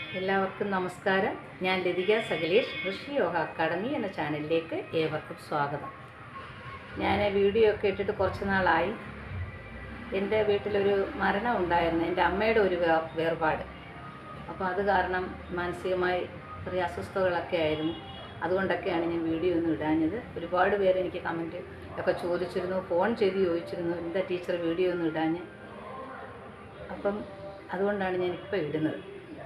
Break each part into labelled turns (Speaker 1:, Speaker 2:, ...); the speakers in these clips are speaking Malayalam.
Speaker 1: എല്ലാവർക്കും നമസ്കാരം ഞാൻ ലതിക സകലേഷ് ഋഷി യോഗ അക്കാഡമി എന്ന ചാനലിലേക്ക് ഏവർക്കും സ്വാഗതം ഞാൻ വീഡിയോ ഒക്കെ ഇട്ടിട്ട് കുറച്ച് നാളായി എൻ്റെ വീട്ടിലൊരു മരണം ഉണ്ടായിരുന്നു എൻ്റെ അമ്മയുടെ ഒരു വേ- വേർപാട് അപ്പോൾ അത് കാരണം മാനസികമായി ചെറിയ അസ്വസ്ഥതകളൊക്കെ ആയിരുന്നു അതുകൊണ്ടൊക്കെയാണ് ഞാൻ വീഡിയോ ഒന്നും ഇടാഞ്ഞത് ഒരുപാട് പേര് എനിക്ക് കമൻറ്റ് ഒക്കെ ചോദിച്ചിരുന്നു ഫോൺ ചെയ്ത് ചോദിച്ചിരുന്നു എന്താ ടീച്ചർ വീഡിയോ ഒന്നും ഇടാഞ്ഞ് അപ്പം അതുകൊണ്ടാണ് ഞാൻ ഇപ്പോൾ ഇടുന്നത്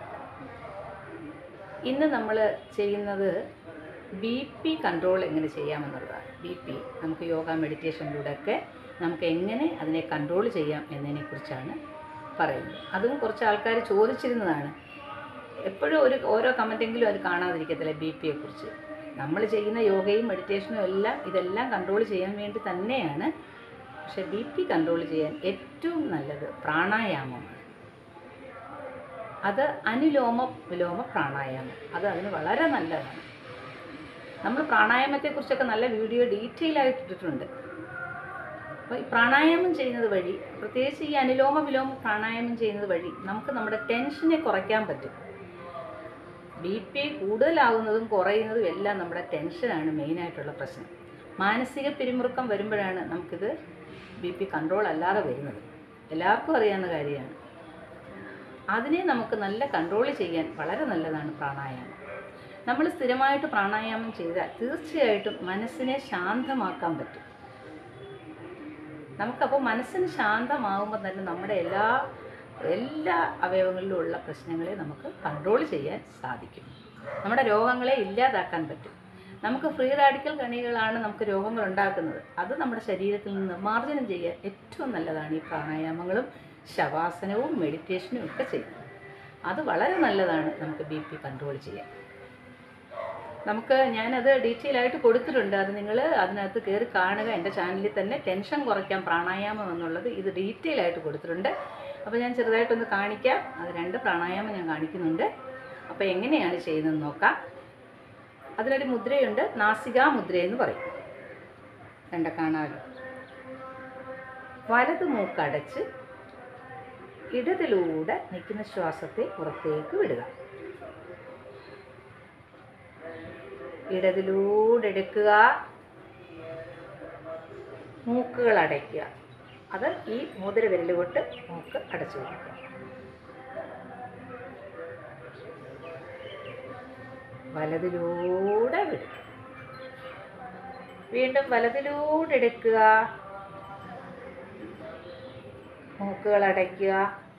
Speaker 1: ഇന്ന് നമ്മൾ ചെയ്യുന്നത് ബി പി കൺട്രോൾ എങ്ങനെ ചെയ്യാമെന്നുള്ളതാണ് ബി പി നമുക്ക് യോഗ മെഡിറ്റേഷനിലൂടെയൊക്കെ നമുക്ക് എങ്ങനെ അതിനെ കൺട്രോൾ ചെയ്യാം എന്നതിനെക്കുറിച്ചാണ് പറയുന്നത് അതും കുറച്ച് ആൾക്കാർ ചോദിച്ചിരുന്നതാണ് എപ്പോഴും ഒരു ഓരോ കമൻറ്റെങ്കിലും അത് കാണാതിരിക്കത്തില്ല ബി പിയെക്കുറിച്ച് നമ്മൾ ചെയ്യുന്ന യോഗയും മെഡിറ്റേഷനും എല്ലാം ഇതെല്ലാം കൺട്രോൾ ചെയ്യാൻ വേണ്ടി തന്നെയാണ് പക്ഷേ ബി പി കൺട്രോൾ ചെയ്യാൻ ഏറ്റവും നല്ലത് പ്രാണായാമമാണ് അത് അനുലോമ വിലോമ പ്രാണായാമം അത് അതിന് വളരെ നല്ലതാണ് നമ്മൾ പ്രാണായാമത്തെക്കുറിച്ചൊക്കെ നല്ല വീഡിയോ ഡീറ്റെയിൽ ആയിട്ട് ഇട്ടിട്ടുണ്ട് അപ്പോൾ ഈ പ്രാണായാമം ചെയ്യുന്നത് വഴി പ്രത്യേകിച്ച് ഈ അനുലോമ വിലോമ പ്രാണായാമം ചെയ്യുന്നത് വഴി നമുക്ക് നമ്മുടെ ടെൻഷനെ കുറയ്ക്കാൻ പറ്റും ബി പി കൂടുതലാവുന്നതും കുറയുന്നതും എല്ലാം നമ്മുടെ ടെൻഷനാണ് മെയിനായിട്ടുള്ള പ്രശ്നം മാനസിക പിരിമുറുക്കം വരുമ്പോഴാണ് നമുക്കിത് ബി പി കൺട്രോൾ അല്ലാതെ വരുന്നത് എല്ലാവർക്കും അറിയാവുന്ന കാര്യമാണ് അതിനെ നമുക്ക് നല്ല കൺട്രോൾ ചെയ്യാൻ വളരെ നല്ലതാണ് പ്രാണായാമം നമ്മൾ സ്ഥിരമായിട്ട് പ്രാണായാമം ചെയ്താൽ തീർച്ചയായിട്ടും മനസ്സിനെ ശാന്തമാക്കാൻ പറ്റും നമുക്കപ്പോൾ മനസ്സിന് ശാന്തമാകുമ്പോൾ തന്നെ നമ്മുടെ എല്ലാ എല്ലാ അവയവങ്ങളിലും ഉള്ള പ്രശ്നങ്ങളെ നമുക്ക് കൺട്രോൾ ചെയ്യാൻ സാധിക്കും നമ്മുടെ രോഗങ്ങളെ ഇല്ലാതാക്കാൻ പറ്റും നമുക്ക് ഫ്രീ റാഡിക്കൽ കണികളാണ് നമുക്ക് രോഗങ്ങൾ ഉണ്ടാക്കുന്നത് അത് നമ്മുടെ ശരീരത്തിൽ നിന്ന് നിർമ്മാർജ്ജനം ചെയ്യാൻ ഏറ്റവും നല്ലതാണ് ഈ പ്രാണായാമങ്ങളും ശവാസനവും മെഡിറ്റേഷനും ഒക്കെ ചെയ്യുന്നത് അത് വളരെ നല്ലതാണ് നമുക്ക് ബി പി കൺട്രോൾ ചെയ്യാൻ നമുക്ക് ഞാനത് ഡീറ്റെയിൽ ആയിട്ട് കൊടുത്തിട്ടുണ്ട് അത് നിങ്ങൾ അതിനകത്ത് കയറി കാണുക എൻ്റെ ചാനലിൽ തന്നെ ടെൻഷൻ കുറയ്ക്കാം പ്രാണായാമം എന്നുള്ളത് ഇത് ഡീറ്റെയിൽ ആയിട്ട് കൊടുത്തിട്ടുണ്ട് അപ്പോൾ ഞാൻ ചെറുതായിട്ടൊന്ന് കാണിക്കാം അത് രണ്ട് പ്രാണായാമം ഞാൻ കാണിക്കുന്നുണ്ട് അപ്പോൾ എങ്ങനെയാണ് ചെയ്യുന്നതെന്ന് നോക്കാം അതിലൊരു മുദ്രയുണ്ട് നാസികാ മുദ്ര എന്ന് പറയും കണ്ട കാണാമല്ലോ വലത് മൂക്കടച്ച് ഇടതിലൂടെ നിൽക്കുന്ന ശ്വാസത്തെ പുറത്തേക്ക് വിടുക ഇടതിലൂടെ എടുക്കുക മൂക്കുകൾ അടയ്ക്കുക അത് ഈ മുതിര വിരൽ കൊണ്ട് മൂക്ക് അടച്ചു കൊടുക്കുക വലതിലൂടെ വിടുക വീണ്ടും വലതിലൂടെ എടുക്കുക മൂക്കുകൾ അടയ്ക്കുക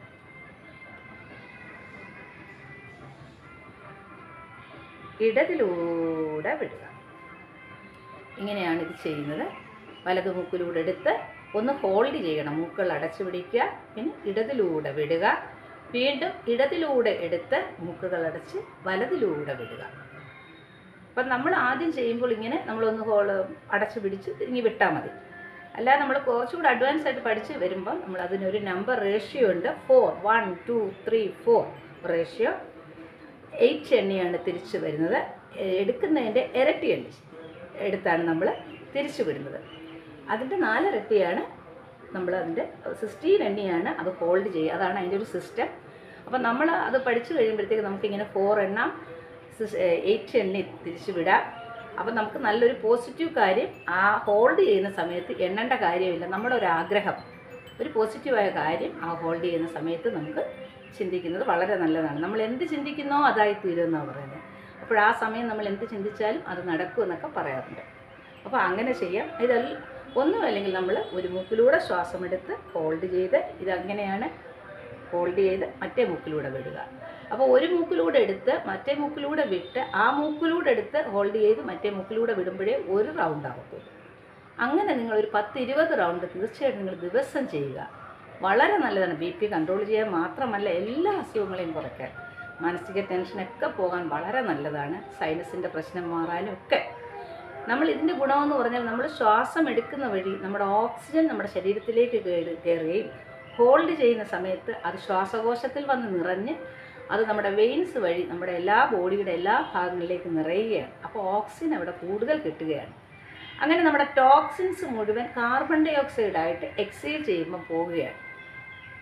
Speaker 1: ഇടതിലൂടെ വിടുക ഇങ്ങനെയാണ് ഇത് ചെയ്യുന്നത് വലതു മൂക്കിലൂടെ എടുത്ത് ഒന്ന് ഹോൾഡ് ചെയ്യണം മൂക്കുകൾ അടച്ചു പിടിക്കുക പിന്നെ ഇടതിലൂടെ വിടുക വീണ്ടും ഇടതിലൂടെ എടുത്ത് മൂക്കുകൾ അടച്ച് വലതിലൂടെ വിടുക അപ്പം നമ്മൾ ആദ്യം ചെയ്യുമ്പോൾ ഇങ്ങനെ നമ്മളൊന്ന് ഹോൾ അടച്ചു പിടിച്ച് തിരിഞ്ഞ് വിട്ടാൽ മതി അല്ലാതെ നമ്മൾ കുറച്ചുകൂടി അഡ്വാൻസ് ആയിട്ട് പഠിച്ച് വരുമ്പോൾ നമ്മൾ അതിനൊരു നമ്പർ റേഷ്യോ ഉണ്ട് four one two three four ratio eight എണ്ണയാണ് തിരിച്ചു വരുന്നത് എ- എടുക്കുന്നതിൻ്റെ ഇരട്ടി എണ്ണ എടുത്താണ് നമ്മൾ തിരിച്ചു വിടുന്നത് അതിൻ്റെ നാലിരട്ടിയാണ് നമ്മൾ അതിൻ്റെ സിക്സ്റ്റീൻ എണ്ണയാണ് അത് ഹോൾഡ് ചെയ്യുക അതാണ് അതിൻ്റെ ഒരു സിസ്റ്റം അപ്പം നമ്മൾ അത് പഠിച്ചു കഴിയുമ്പോഴത്തേക്ക് നമുക്കിങ്ങനെ ഫോർ എണ്ണം എയ്റ്റ് എണ്ണി തിരിച്ചു വിടാം അപ്പം നമുക്ക് നല്ലൊരു പോസിറ്റീവ് കാര്യം ആ ഹോൾഡ് ചെയ്യുന്ന സമയത്ത് എണ്ണേണ്ട കാര്യമില്ല നമ്മുടെ ഒരു ആഗ്രഹം ഒരു പോസിറ്റീവായ കാര്യം ആ ഹോൾഡ് ചെയ്യുന്ന സമയത്ത് നമുക്ക് ചിന്തിക്കുന്നത് വളരെ നല്ലതാണ് നമ്മൾ എന്ത് ചിന്തിക്കുന്നോ അതായി തീരുമെന്നാണ് പറയുന്നത് അപ്പോൾ ആ സമയം നമ്മൾ എന്ത് ചിന്തിച്ചാലും അത് നടക്കുമെന്നൊക്കെ പറയാറുണ്ട് അപ്പോൾ അങ്ങനെ ചെയ്യാം ഇതെല്ലാം ഒന്നും അല്ലെങ്കിൽ നമ്മൾ ഒരു മൂക്കിലൂടെ ശ്വാസമെടുത്ത് ഹോൾഡ് ചെയ്ത് ഇതങ്ങനെയാണ് ഹോൾഡ് ചെയ്ത് മറ്റേ മൂക്കിലൂടെ വിടുക അപ്പോൾ ഒരു മൂക്കിലൂടെ എടുത്ത് മറ്റേ മൂക്കിലൂടെ വിട്ട് ആ മൂക്കിലൂടെ എടുത്ത് ഹോൾഡ് ചെയ്ത് മറ്റേ മൂക്കിലൂടെ വിടുമ്പോഴേ ഒരു റൗണ്ട് ആകത്തുള്ളൂ അങ്ങനെ നിങ്ങൾ ഒരു പത്ത് ഇരുപത് റൗണ്ട് തീർച്ചയായിട്ടും നിങ്ങൾ ദിവസം ചെയ്യുക വളരെ നല്ലതാണ് ബി പി കൺട്രോൾ ചെയ്യാൻ മാത്രമല്ല എല്ലാ അസുഖങ്ങളെയും കുറയ്ക്കാൻ മാനസിക ടെൻഷനൊക്കെ പോകാൻ വളരെ നല്ലതാണ് സൈനസിൻ്റെ പ്രശ്നം മാറാനും ഒക്കെ നമ്മൾ ഇതിൻ്റെ ഗുണമെന്ന് പറഞ്ഞാൽ നമ്മൾ ശ്വാസം എടുക്കുന്ന വഴി നമ്മുടെ ഓക്സിജൻ നമ്മുടെ ശരീരത്തിലേക്ക് കയറി കയറുകയും ഹോൾഡ് ചെയ്യുന്ന സമയത്ത് അത് ശ്വാസകോശത്തിൽ വന്ന് നിറഞ്ഞ് അത് നമ്മുടെ വെയിൻസ് വഴി നമ്മുടെ എല്ലാ ബോഡിയുടെ എല്ലാ ഭാഗങ്ങളിലേക്ക് നിറയുകയാണ് അപ്പോൾ ഓക്സിജൻ അവിടെ കൂടുതൽ കിട്ടുകയാണ് അങ്ങനെ നമ്മുടെ ടോക്സിൻസ് മുഴുവൻ കാർബൺ ഡൈ ഓക്സൈഡായിട്ട് എക്സൈൽ ചെയ്യുമ്പോൾ പോവുകയാണ്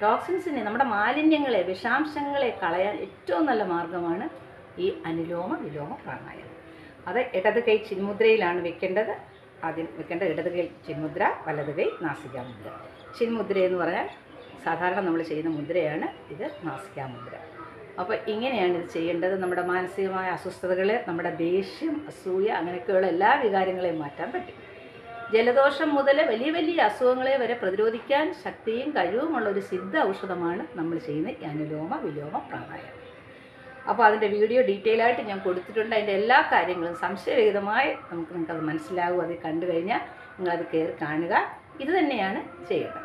Speaker 1: ടോക്സിൻസിനെ നമ്മുടെ മാലിന്യങ്ങളെ വിഷാംശങ്ങളെ കളയാൻ ഏറ്റവും നല്ല മാർഗമാണ് ഈ അനുലോമ വിലോമ പ്രാണായാമം അത് ഇടത് കൈ ചിന്മുദ്രയിലാണ് വെക്കേണ്ടത് ആദ്യം വെക്കേണ്ട ഇടത് കൈ ചിന്മുദ്ര വലത് കൈ നാസികാമുദ്ര ചിന്മുദ്ര എന്ന് പറഞ്ഞാൽ സാധാരണ നമ്മൾ ചെയ്യുന്ന മുദ്രയാണ് ഇത് നാസികാമുദ്ര അപ്പോൾ ഇങ്ങനെയാണ് ഇത് ചെയ്യേണ്ടത് നമ്മുടെ മാനസികമായ അസ്വസ്ഥതകൾ നമ്മുടെ ദേഷ്യം അസൂയ അങ്ങനെയൊക്കെയുള്ള എല്ലാ വികാരങ്ങളെയും മാറ്റാൻ പറ്റും ജലദോഷം മുതൽ വലിയ വലിയ അസുഖങ്ങളെ വരെ പ്രതിരോധിക്കാൻ ശക്തിയും കഴിവുമുള്ള ഒരു സിദ്ധ ഔഷധമാണ് നമ്മൾ ചെയ്യുന്ന ഈ അനുലോമ വിലോമ പ്രാണായാമം അപ്പോൾ അതിൻ്റെ വീഡിയോ ഡീറ്റെയിൽ ആയിട്ട് ഞാൻ കൊടുത്തിട്ടുണ്ട് അതിൻ്റെ എല്ലാ കാര്യങ്ങളും സംശയരഹിതമായി നമുക്ക് നിങ്ങൾക്കത് മനസ്സിലാകും അത് കണ്ടു കഴിഞ്ഞാൽ നിങ്ങളത് കയറി കാണുക ഇത് തന്നെയാണ് ചെയ്യേണ്ടത്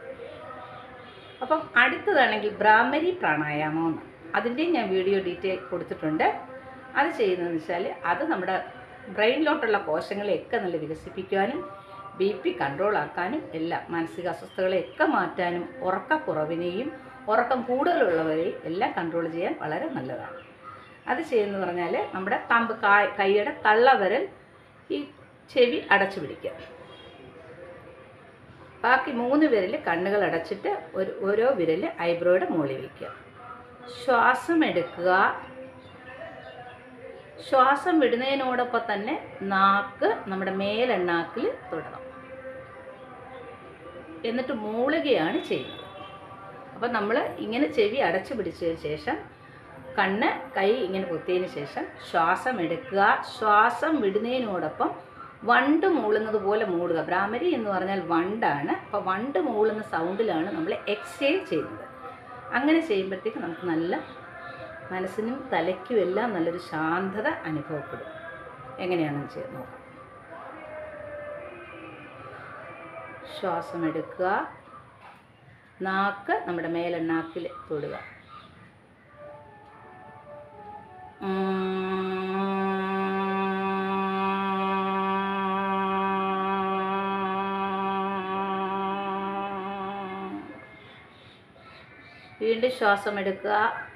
Speaker 1: അപ്പം അടുത്തതാണെങ്കിൽ ബ്രാഹ്മരി പ്രാണായാമം എന്ന് അതിൻ്റെയും ഞാൻ വീഡിയോ ഡീറ്റെയിൽ കൊടുത്തിട്ടുണ്ട് അത് ചെയ്യുന്നതെന്ന് വെച്ചാൽ അത് നമ്മുടെ ബ്രെയിനിലോട്ടുള്ള കോശങ്ങളെയൊക്കെ നല്ല വികസിപ്പിക്കാനും ബി പി കൺട്രോൾ ആക്കാനും എല്ലാം മാനസിക അസ്വസ്ഥതകളെയൊക്കെ മാറ്റാനും ഉറക്കക്കുറവിനെയും ഉറക്കം കൂടുതലുള്ളവരെയും എല്ലാം കൺട്രോൾ ചെയ്യാൻ വളരെ നല്ലതാണ് അത് ചെയ്യുന്നത് പറഞ്ഞാൽ നമ്മുടെ തമ്പ് കായ് കൈയുടെ തള്ളവിരൽ ഈ ചെവി അടച്ചു പിടിക്കുക ബാക്കി മൂന്ന് വിരൽ കണ്ണുകൾ അടച്ചിട്ട് ഒരു ഓരോ വിരൽ ഐബ്രോയുടെ മുകളിൽ വയ്ക്കുക ശ്വാസം എടുക്കുക ശ്വാസം വിടുന്നതിനോടൊപ്പം തന്നെ നാക്ക് നമ്മുടെ മേലെണ്ണാക്കിൽ തൊടണം എന്നിട്ട് മൂളുകയാണ് ചെയ്യുന്നത് അപ്പം നമ്മൾ ഇങ്ങനെ ചെവി അടച്ചു പിടിച്ചതിന് ശേഷം കണ്ണ് കൈ ഇങ്ങനെ പൊത്തിയതിന് ശേഷം ശ്വാസം എടുക്കുക ശ്വാസം വിടുന്നതിനോടൊപ്പം വണ്ട് മൂളുന്നത് പോലെ മൂടുക ബ്രാഹ്മരി എന്ന് പറഞ്ഞാൽ വണ്ടാണ് അപ്പോൾ വണ്ട് മൂളുന്ന സൗണ്ടിലാണ് നമ്മൾ എക്സേൽ ചെയ്യുന്നത് അങ്ങനെ ചെയ്യുമ്പോഴത്തേക്ക് നമുക്ക് നല്ല മനസ്സിനും തലയ്ക്കും എല്ലാം നല്ലൊരു ശാന്തത അനുഭവപ്പെടും എങ്ങനെയാണെന്ന് ചെയ്ത് നോക്കാം ശ്വാസം എടുക്കുക നാക്ക് നമ്മുടെ മേലെണ്ണാക്കിൽ തൊടുക വീണ്ടും ശ്വാസം എടുക്കുക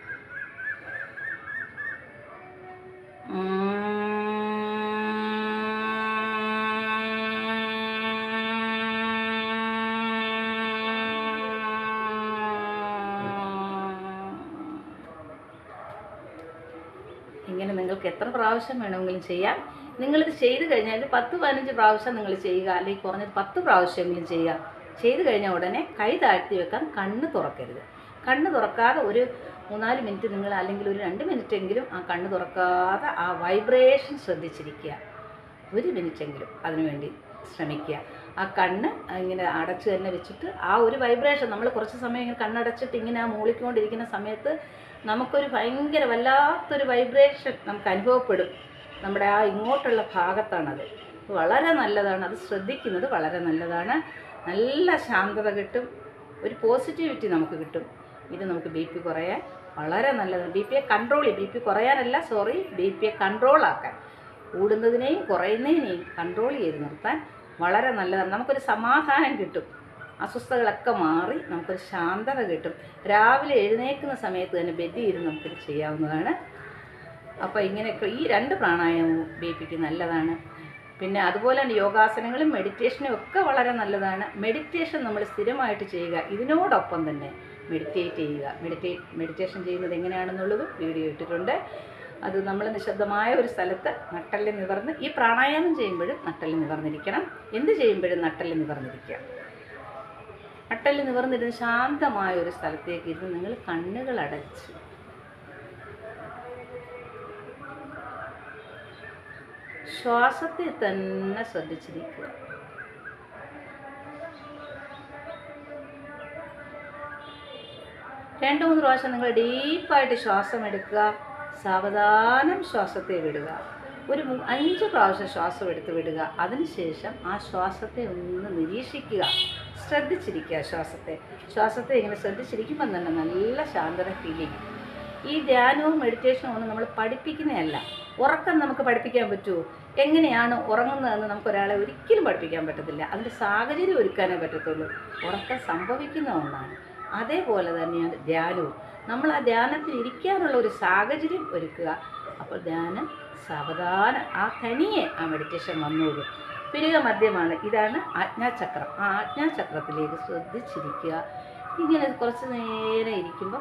Speaker 1: ഇങ്ങനെ നിങ്ങൾക്ക് എത്ര പ്രാവശ്യം വേണമെങ്കിലും ചെയ്യാം നിങ്ങളിത് ചെയ്ത് കഴിഞ്ഞാൽ ഒരു പത്ത് പതിനഞ്ച് പ്രാവശ്യം നിങ്ങൾ ചെയ്യുക അല്ലെങ്കിൽ കുറഞ്ഞത് പത്ത് പ്രാവശ്യമെങ്കിലും ചെയ്യുക ചെയ്ത് കഴിഞ്ഞാൽ ഉടനെ കൈ താഴ്ത്തി വെക്കാൻ കണ്ണ് തുറക്കരുത് കണ്ണ് തുറക്കാതെ ഒരു മൂന്നാല് മിനിറ്റ് നിങ്ങൾ അല്ലെങ്കിൽ ഒരു രണ്ട് മിനിറ്റ് എങ്കിലും ആ കണ്ണ് തുറക്കാതെ ആ വൈബ്രേഷൻ ശ്രദ്ധിച്ചിരിക്കുക ഒരു മിനിറ്റെങ്കിലും അതിനുവേണ്ടി ശ്രമിക്കുക ആ കണ്ണ് ഇങ്ങനെ അടച്ച് തന്നെ വെച്ചിട്ട് ആ ഒരു വൈബ്രേഷൻ നമ്മൾ കുറച്ച് സമയം ഇങ്ങനെ കണ്ണടച്ചിട്ട് ഇങ്ങനെ ആ മൂളിക്കൊണ്ടിരിക്കുന്ന സമയത്ത് നമുക്കൊരു ഭയങ്കര വല്ലാത്തൊരു വൈബ്രേഷൻ നമുക്ക് അനുഭവപ്പെടും നമ്മുടെ ആ ഇങ്ങോട്ടുള്ള ഭാഗത്താണത് വളരെ നല്ലതാണ് അത് ശ്രദ്ധിക്കുന്നത് വളരെ നല്ലതാണ് നല്ല ശാന്തത കിട്ടും ഒരു പോസിറ്റിവിറ്റി നമുക്ക് കിട്ടും ഇത് നമുക്ക് ബി പി കുറയാൻ വളരെ നല്ലതാണ് ബി പിയെ കൺട്രോൾ ബി പി കുറയാനല്ല സോറി ബി പിയെ കൺട്രോൾ ആക്കാൻ കൂടുന്നതിനെയും കുറയുന്നതിനെയും കൺട്രോൾ ചെയ്ത് നിർത്താൻ വളരെ നല്ലതാണ് നമുക്കൊരു സമാധാനം കിട്ടും അസ്വസ്ഥതകളൊക്കെ മാറി നമുക്കൊരു ശാന്തത കിട്ടും രാവിലെ എഴുന്നേൽക്കുന്ന സമയത്ത് തന്നെ ബെഡിൽ ഇരുന്ന് നമുക്കിത് ചെയ്യാവുന്നതാണ് അപ്പോൾ ഇങ്ങനെയൊക്കെ ഈ രണ്ട് പ്രാണായാമവും ബി പിക്ക് നല്ലതാണ് പിന്നെ അതുപോലെ തന്നെ യോഗാസനങ്ങളും മെഡിറ്റേഷനും ഒക്കെ വളരെ നല്ലതാണ് മെഡിറ്റേഷൻ നമ്മൾ സ്ഥിരമായിട്ട് ചെയ്യുക ഇതിനോടൊപ്പം തന്നെ മെഡിറ്റേറ്റ് ചെയ്യുക മെഡിറ്റേറ്റ് മെഡിറ്റേഷൻ ചെയ്യുന്നത് എങ്ങനെയാണെന്നുള്ളതും വീഡിയോ ഇട്ടിട്ടുണ്ട് അത് നമ്മൾ നിശബ്ദമായ ഒരു സ്ഥലത്ത് നട്ടല് നിവർന്ന് ഈ പ്രാണായാമം ചെയ്യുമ്പോഴും നട്ടല് നിവർന്നിരിക്കണം എന്ത് ചെയ്യുമ്പോഴും നട്ടല് നിവർന്നിരിക്കുക നട്ടല് നിവർന്നിരുന്ന് ശാന്തമായ ഒരു സ്ഥലത്തേക്ക് ഇരുന്ന് നിങ്ങൾ കണ്ണുകൾ അടച്ച് ശ്വാസത്തെ തന്നെ ശ്രദ്ധിച്ചിരിക്കുക രണ്ട് മൂന്ന് പ്രാവശ്യം നിങ്ങൾ ഡീപ്പായിട്ട് ശ്വാസം എടുക്കുക സാവധാനം ശ്വാസത്തെ വിടുക ഒരു മു- അഞ്ച് പ്രാവശ്യം ശ്വാസം എടുത്ത് വിടുക അതിനുശേഷം ആ ശ്വാസത്തെ ഒന്ന് നിരീക്ഷിക്കുക ശ്രദ്ധിച്ചിരിക്കുക ശ്വാസത്തെ ശ്വാസത്തെ ഇങ്ങനെ ശ്രദ്ധിച്ചിരിക്കുമ്പോൾ തന്നെ നല്ല ശാന്തത ഫീൽ ചെയ്യും ഈ ധ്യാനവും മെഡിറ്റേഷനും ഒന്നും നമ്മൾ പഠിപ്പിക്കുന്നതല്ല ഉറക്കം നമുക്ക് പഠിപ്പിക്കാൻ പറ്റുമോ എങ്ങനെയാണ് ഉറങ്ങുന്നതെന്ന് നമുക്ക് ഒരാളെ ഒരിക്കലും പഠിപ്പിക്കാൻ പറ്റത്തില്ല അതിൻ്റെ സാഹചര്യം ഒരുക്കാനേ പറ്റത്തുള്ളൂ ഉറക്കം സംഭവിക്കുന്ന ഒന്നാണ് അതേപോലെ തന്നെയാണ് ധ്യാനവും നമ്മൾ ആ ധ്യാനത്തിൽ ഇരിക്കാനുള്ള ഒരു സാഹചര്യം ഒരുക്കുക അപ്പോൾ ധ്യാനം സാവധാനം ആ തനിയെ ആ മെഡിറ്റേഷൻ വന്നോളും പിരിക മധ്യമാണ് ഇതാണ് ആജ്ഞാചക്രം ആ ആജ്ഞാചക്രത്തിലേക്ക് ശ്രദ്ധിച്ചിരിക്കുക ഇങ്ങനെ കുറച്ച് നേരം ഇരിക്കുമ്പോൾ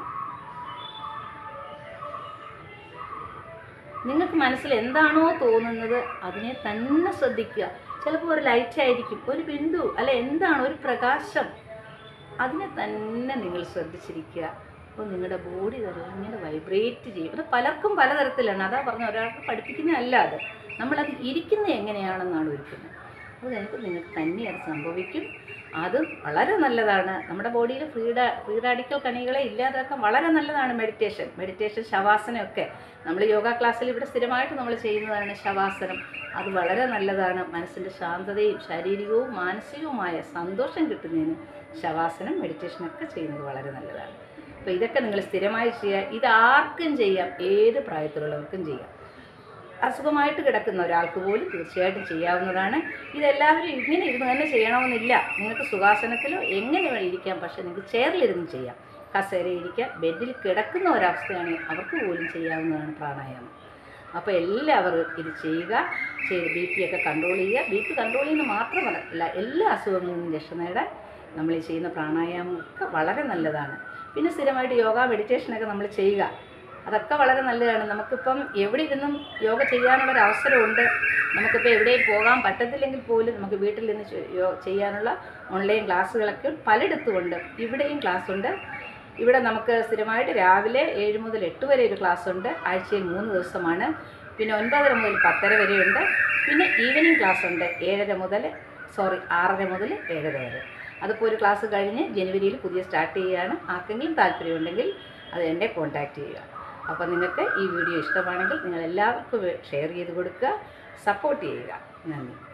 Speaker 1: നിങ്ങൾക്ക് മനസ്സിൽ എന്താണോ തോന്നുന്നത് അതിനെ തന്നെ ശ്രദ്ധിക്കുക ചിലപ്പോൾ ഒരു ലൈറ്റ് ആയിരിക്കും ഒരു ബിന്ദു അല്ല എന്താണ് ഒരു പ്രകാശം അതിനെ തന്നെ നിങ്ങൾ ശ്രദ്ധിച്ചിരിക്കുക അപ്പോൾ നിങ്ങളുടെ ബോഡി തന്നെ ഇങ്ങനെ വൈബ്രേറ്റ് ചെയ്യും അത് പലർക്കും പലതരത്തിലാണ് അതാ പറഞ്ഞ ഒരാൾക്ക് പഠിപ്പിക്കുന്നതല്ല അത് നമ്മളത് ഇരിക്കുന്നത് എങ്ങനെയാണെന്നാണ് ഒരുക്കുന്നത് അത് കഴിഞ്ഞിട്ട് നിങ്ങൾക്ക് തന്നെ അത് സംഭവിക്കും അത് വളരെ നല്ലതാണ് നമ്മുടെ ബോഡിയിൽ ഫ്രീ ഡാ ഫ്രീ റാഡിക്കൽ കണികളെ ഇല്ലാതാക്കാൻ വളരെ നല്ലതാണ് മെഡിറ്റേഷൻ മെഡിറ്റേഷൻ ശവാസനമൊക്കെ നമ്മൾ യോഗ ക്ലാസ്സിൽ ഇവിടെ സ്ഥിരമായിട്ട് നമ്മൾ ചെയ്യുന്നതാണ് ശവാസനം അത് വളരെ നല്ലതാണ് മനസ്സിൻ്റെ ശാന്തതയും ശാരീരികവും മാനസികവുമായ സന്തോഷം കിട്ടുന്നതിന് ശവാസനം മെഡിറ്റേഷനൊക്കെ ചെയ്യുന്നത് വളരെ നല്ലതാണ് അപ്പോൾ ഇതൊക്കെ നിങ്ങൾ സ്ഥിരമായി ചെയ്യുക ഇത് ആർക്കും ചെയ്യാം ഏത് പ്രായത്തിലുള്ളവർക്കും ചെയ്യാം അസുഖമായിട്ട് കിടക്കുന്ന ഒരാൾക്ക് പോലും തീർച്ചയായിട്ടും ചെയ്യാവുന്നതാണ് ഇതെല്ലാവരും ഇങ്ങനെ ഇരുന്ന് തന്നെ ചെയ്യണമെന്നില്ല നിങ്ങൾക്ക് സുഖാസനത്തിലോ എങ്ങനെ വേണം ഇരിക്കാം പക്ഷേ നിങ്ങൾക്ക് ചെയറിലിരുന്ന് ചെയ്യാം കസേര ഇരിക്കാം ബെഡിൽ കിടക്കുന്ന ഒരവസ്ഥയാണെങ്കിൽ അവർക്ക് പോലും ചെയ്യാവുന്നതാണ് പ്രാണായാമം അപ്പോൾ എല്ലാവരും ഇത് ചെയ്യുക ചെയ്ത് ബി പി ഒക്കെ കൺട്രോൾ ചെയ്യുക ബി പി കൺട്രോൾ ചെയ്യുന്നത് മാത്രമല്ല എല്ലാ അസുഖങ്ങളിൽ നിന്നും രക്ഷ നേടാൻ നമ്മൾ ഈ ചെയ്യുന്ന പ്രാണായാമം ഒക്കെ വളരെ നല്ലതാണ് പിന്നെ സ്ഥിരമായിട്ട് യോഗ മെഡിറ്റേഷനൊക്കെ നമ്മൾ ചെയ്യുക അതൊക്കെ വളരെ നല്ലതാണ് നമുക്കിപ്പം എവിടെ ഇരുന്നും യോഗ ചെയ്യാനുള്ള ഒരു അവസരമുണ്ട് നമുക്കിപ്പോൾ എവിടെയും പോകാൻ പറ്റത്തില്ലെങ്കിൽ പോലും നമുക്ക് വീട്ടിൽ നിന്ന് ചെ- യോ- ചെയ്യാനുള്ള ഓൺലൈൻ ക്ലാസ്സുകളൊക്കെ പലയിടത്തുമുണ്ട് ഇവിടെയും ക്ലാസ് ഉണ്ട് ഇവിടെ നമുക്ക് സ്ഥിരമായിട്ട് രാവിലെ ഏഴ് മുതൽ എട്ട് വരെ ഒരു ക്ലാസ് ഉണ്ട് ആഴ്ചയിൽ മൂന്ന് ദിവസമാണ് പിന്നെ ഒൻപതര മുതൽ പത്തര വരെയുണ്ട് പിന്നെ ഈവനിങ് ക്ലാസ് ഉണ്ട് ഏഴര മുതൽ സോറി ആറര മുതൽ ഏഴര വരെ അതിപ്പോൾ ഒരു ക്ലാസ് കഴിഞ്ഞ് ജനുവരിയിൽ പുതിയ സ്റ്റാർട്ട് ചെയ്യുകയാണ് ആർക്കെങ്കിലും താല്പര്യമുണ്ടെങ്കിൽ അത് എന്നെ കോൺടാക്റ്റ് ചെയ്യുക അപ്പോൾ നിങ്ങൾക്ക് ഈ വീഡിയോ ഇഷ്ടമാണെങ്കിൽ നിങ്ങൾ എല്ലാവർക്കും ഷെയർ ചെയ്ത് കൊടുക്കുക സപ്പോർട്ട് ചെയ്യുക നന്ദി